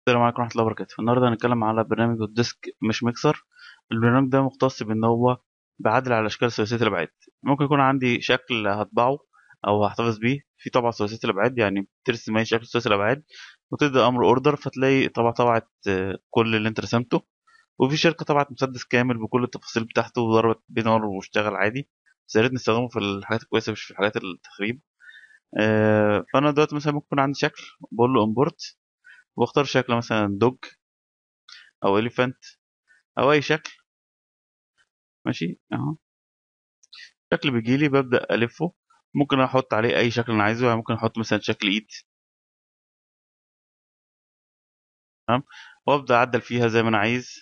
السلام عليكم ورحمة الله وبركاته النهاردة هنتكلم على برنامج الديسك مش ميكسر البرنامج ده مختص بان هو بيعدل على اشكال ثلاثية الابعاد ممكن يكون عندي شكل هطبعه او هحتفظ بيه في طبعة ثلاثية الابعاد يعني بترسم اي شكل ثلاثي الابعاد وتدي امر اوردر فتلاقي طبعة طبعت آه، كل اللي انت رسمته وفي شركة طبعت مسدس كامل بكل التفاصيل بتاعته وضربت بينور واشتغل عادي بس يا ريت نستخدمه في الحاجات الكويسة مش في الحاجات التخريب آه، فانا دلوقتي مثلا ممكن يكون عندي شكل بقول له امبورت واختار شكل مثلا دوج او اليفانت او اي شكل ماشي اهو شكل بيجيلي ببدأ الفه ممكن احط عليه اي شكل انا عايزه يعني ممكن احط مثلا شكل ايد تمام وابدأ اعدل فيها زي ما انا عايز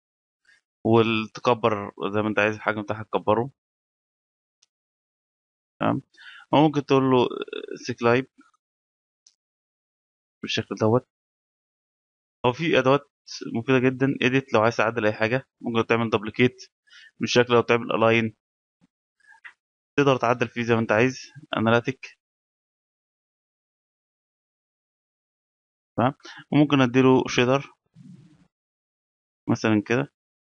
والتكبر زي ما انت عايز الحجم بتاعها تكبره تمام وممكن تقول له سيكلايب بالشكل دوت هو في ادوات مفيدة جدا اديت لو عايز تعدل اي حاجة ممكن تعمل دبليكيت بالشكل لو تعمل الاين تقدر تعدل فيه زي ما انت عايز اناليتيك تمام وممكن اديله شيدر مثلا كده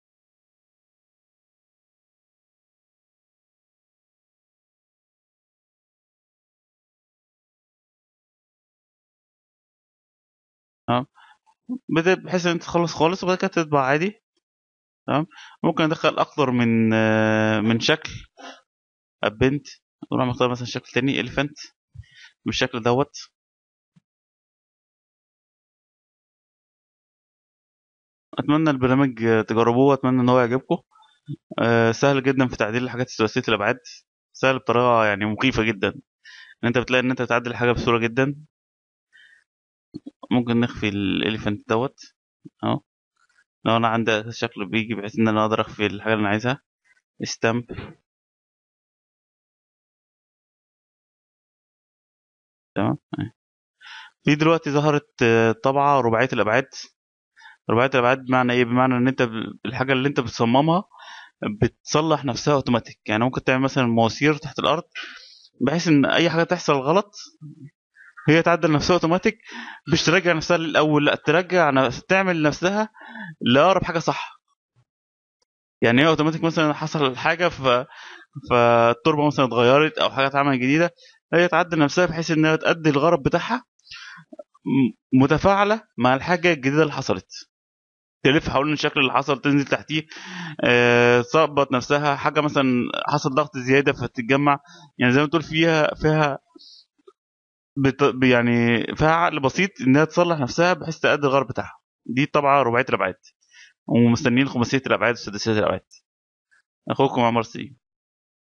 تمام بت- بحيث ان انت تخلص خالص وبعد كده تطبع عادي تمام ممكن ادخل اكتر من آه، من شكل ابنت نروح نختار مثلا شكل تاني اليفنت بالشكل دوت اتمنى البرنامج آه، تجربوه واتمنى ان هو يعجبكم آه، سهل جدا في تعديل الحاجات ثلاثيه الابعاد سهل بطريقه يعني مخيفه جدا ان انت بتلاقي ان انت تعدل الحاجه بسهوله جدا ممكن نخفي الاليفنت دوت اهو لو انا عندي شكل بيجي بحيث ان انا اقدر اخفي الحاجه اللي انا عايزها ستامب تمام في دلوقتي ظهرت آه، طبعه رباعيه الابعاد رباعيه الابعاد بمعنى ايه بمعنى ان انت ب- الحاجه اللي انت بتصممها بتصلح نفسها اوتوماتيك يعني ممكن تعمل مثلا مواسير تحت الارض بحيث ان اي حاجه تحصل غلط هي تعدل نفسها اوتوماتيك مش ترجع نفسها للاول لا ترجع نفس- تعمل نفسها لاقرب حاجه صح يعني هي اوتوماتيك مثلا حصل حاجه ف فالتربه مثلا اتغيرت او حاجه اتعملت جديده هي تعدل نفسها بحيث انها تأدي الغرض بتاعها م- متفاعله مع الحاجه الجديده اللي حصلت تلف حوالين الشكل اللي حصل تنزل تحتيه آه، تظبط نفسها حاجه مثلا حصل ضغط زياده فتتجمع يعني زي ما تقول فيها فيها بت... يعني فيها عقل بسيط انها تصلح نفسها بحيث تأدي الغرض بتاعها دي طبعا رباعيه الابعاد ومستنيين خماسيه الابعاد وسداسيه الابعاد اخوكم عمر سليم